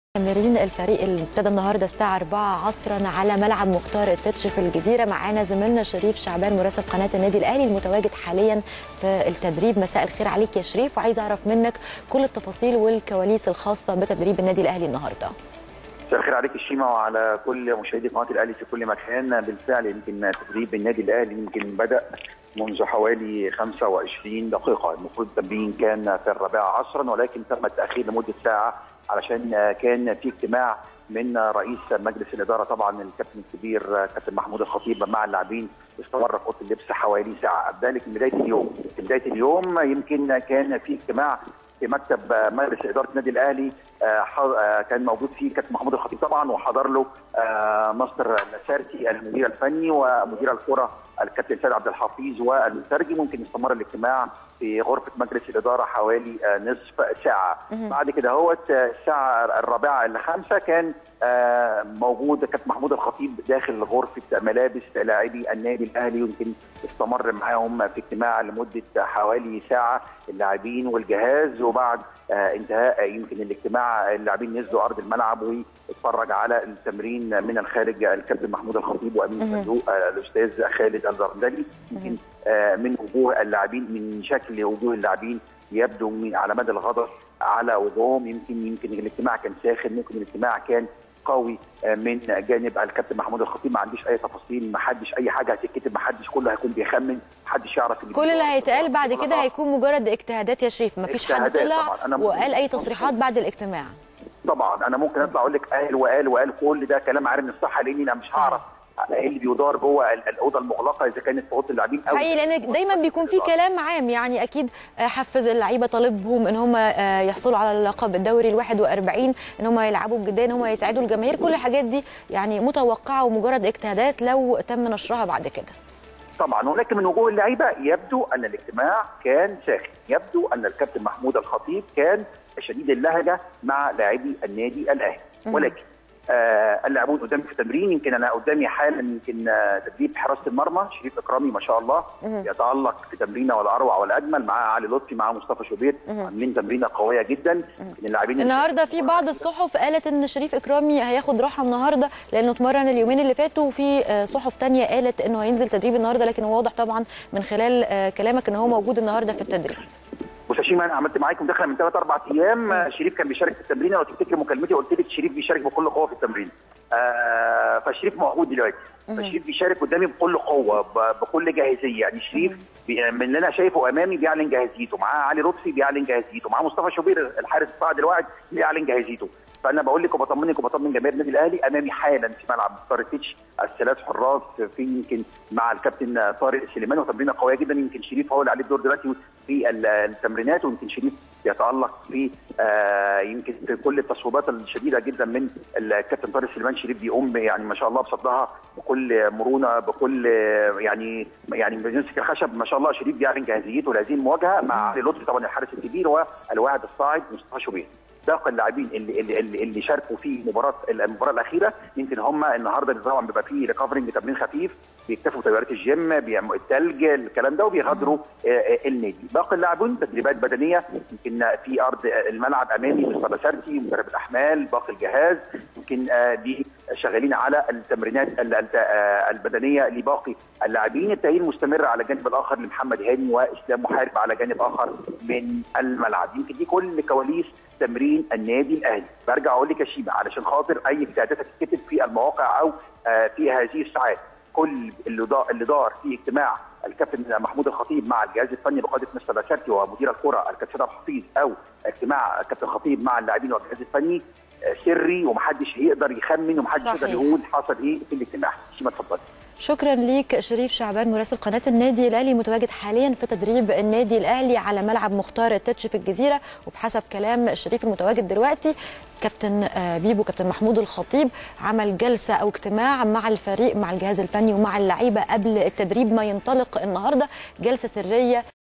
تمرين الفريق اللي ابتدى النهارده الساعه 4 عصرا على ملعب مختار التتش في الجزيره معانا زميلنا شريف شعبان مراسل قناه النادي الاهلي المتواجد حاليا في التدريب مساء الخير عليك يا شريف وعايز اعرف منك كل التفاصيل والكواليس الخاصه بتدريب النادي الاهلي النهارده مساء الخير عليك الشيما وعلى كل مشاهدي قناه الاهلي في كل مكان بالفعل يمكن تدريب النادي الاهلي يمكن بدا منذ حوالي 25 دقيقه المفروض التمرين كان في الرابعه عصرا ولكن تم التاخير لمده ساعه علشان كان في اجتماع من رئيس مجلس الاداره طبعا الكابتن الكبير كابتن محمود الخطيب مع اللاعبين استمر في اوضه اللبس حوالي ساعه ذلك من بدايه اليوم في بدايه اليوم يمكن كان في اجتماع في مكتب مجلس اداره النادي الاهلي كان موجود فيه كابتن محمود الخطيب طبعا وحضر له مستر لاسارتي المدير الفني ومدير الكره الكابتن سيد عبد الحفيظ والمترجم ممكن استمر الاجتماع في غرفه مجلس الاداره حوالي نصف ساعه بعد كده هو الساعه الرابعه الا خمسه كان موجود كابتن محمود الخطيب داخل غرفه ملابس لاعبي النادي الاهلي يمكن استمر معاهم في اجتماع لمده حوالي ساعه اللاعبين والجهاز وبعد انتهاء يمكن الاجتماع اللاعبين نزلوا ارض الملعب واتفرج على التمرين من الخارج الكابتن محمود الخطيب وامين الصندوق الاستاذ خالد الزرندلي يمكن من وجوه اللاعبين من شكل وجوه اللاعبين يبدو من على مدى الغضب على وجوههم يمكن يمكن الاجتماع كان ساخن ممكن الاجتماع كان قوي من جانب الكابتن محمود الخطيب ما عنديش اي تفاصيل ما حدش اي حاجه هتتكتب ما حدش كله هيكون بيخمن ما حدش يعرف اللي كل اللي هيتقال بعد كده هيكون مجرد اجتهادات يا شريف ما فيش حد طلع وقال اي تصريحات بعد الاجتماع طبعا انا ممكن اطلع اقول لك قال وقال وقال كل ده كلام عارف من الصحه لاني انا مش هعرف ايه اللي بيدار جوه الاوضه المغلقه اذا كانت في اوضه اللاعبين او حقيقي لان دايما بيكون في كلام عام يعني اكيد حفز اللعيبه طالبهم ان هم يحصلوا على اللقب الدوري ال 41 ان هم يلعبوا بجديه ان هم يساعدوا الجماهير كل الحاجات دي يعني متوقعه ومجرد اجتهادات لو تم نشرها بعد كده طبعا ولكن من وجوه اللعيبه يبدو ان الاجتماع كان ساخن يبدو ان الكابتن محمود الخطيب كان شديد اللهجه مع لاعبي النادي الاهلي ولكن آه اللاعبون قدامي في التمرين يمكن انا قدامي حالا يمكن آه تدريب حراسه المرمى شريف اكرامي ما شاء الله يتالق في تمرينه ولا اروع ولا اجمل معاه علي لطفي معاه مصطفى شوبير عاملين تمرينه قويه جدا اللاعبين النهارده في بعض الصحف قالت ان شريف اكرامي هياخد راحه النهارده لانه اتمرن اليومين اللي فاتوا وفي آه صحف ثانيه قالت انه هينزل تدريب النهارده لكن هو واضح طبعا من خلال آه كلامك ان هو موجود النهارده في التدريب بص يا شيماء انا عملت معاكم دخله من ثلاث اربع ايام شريف كان بيشارك في التمرين لو تفتكر مكالمتي قلت لك شريف بيشارك بكل قوه في التمرين آه فشريف موجود دلوقتي فشريف بيشارك قدامي بكل قوه بكل جاهزيه يعني شريف من اللي انا شايفه امامي بيعلن جاهزيته معاه علي لطفي بيعلن جاهزيته معاه مصطفى شوبير الحارس الصاعد الواعد بيعلن جاهزيته فانا بقول لك وبطمنك وبطمن جماهير النادي الاهلي امامي حالا في ملعب طارق تيتش الثلاث حراس في يمكن مع الكابتن طارق سليمان وتمرينه قويه جدا يمكن شريف هو اللي عليه الدور دلوقتي في التمرينات ويمكن شريف يتالق في آه يمكن في كل التصويبات الشديده جدا من الكابتن طارق سليمان شريف بيقوم يعني ما شاء الله بصدها بكل مرونه بكل يعني يعني بيمسك الخشب ما شاء الله شريف بيعلن جاهزيته لهذه المواجهه مع علي لطفي طبعا الحارس الكبير والواعد الصاعد مصطفى شوبير باقي اللاعبين اللي اللي اللي, اللي شاركوا في مباراه المباراه الاخيره يمكن هم النهارده طبعا بيبقى فيه ريكفرنج تمرين خفيف بيكتفوا بتغييرات الجيم بيعملوا الثلج الكلام ده وبيغادروا النادي باقي اللاعبين تدريبات بدنيه يمكن في ارض الملعب امامي مستر سارتي مدرب الاحمال باقي الجهاز يمكن دي شغالين على التمرينات البدنيه لباقي اللاعبين التأهيل مستمر على الجانب الاخر لمحمد هاني واسلام محارب على جانب اخر من الملعب يمكن دي كل كواليس تمرين النادي الاهلي برجع اقول لك يا شيبه علشان خاطر اي اجتهادات هتتكتب في المواقع او في هذه الساعات كل اللي دار, اللي دار في اجتماع الكابتن محمود الخطيب مع الجهاز الفني بقياده مستر بشارتي ومدير الكره الكابتن سيد الحفيظ او اجتماع الكابتن الخطيب مع اللاعبين والجهاز الفني سري ومحدش يقدر يخمن ومحدش يقدر يقول حصل ايه في الاجتماع شيماء اتفضلي شكرا ليك شريف شعبان مراسل قناه النادي الاهلي متواجد حاليا في تدريب النادي الاهلي على ملعب مختار التتش في الجزيره وبحسب كلام شريف المتواجد دلوقتي كابتن بيبو كابتن محمود الخطيب عمل جلسه او اجتماع مع الفريق مع الجهاز الفني ومع اللعيبه قبل التدريب ما ينطلق النهارده جلسه سريه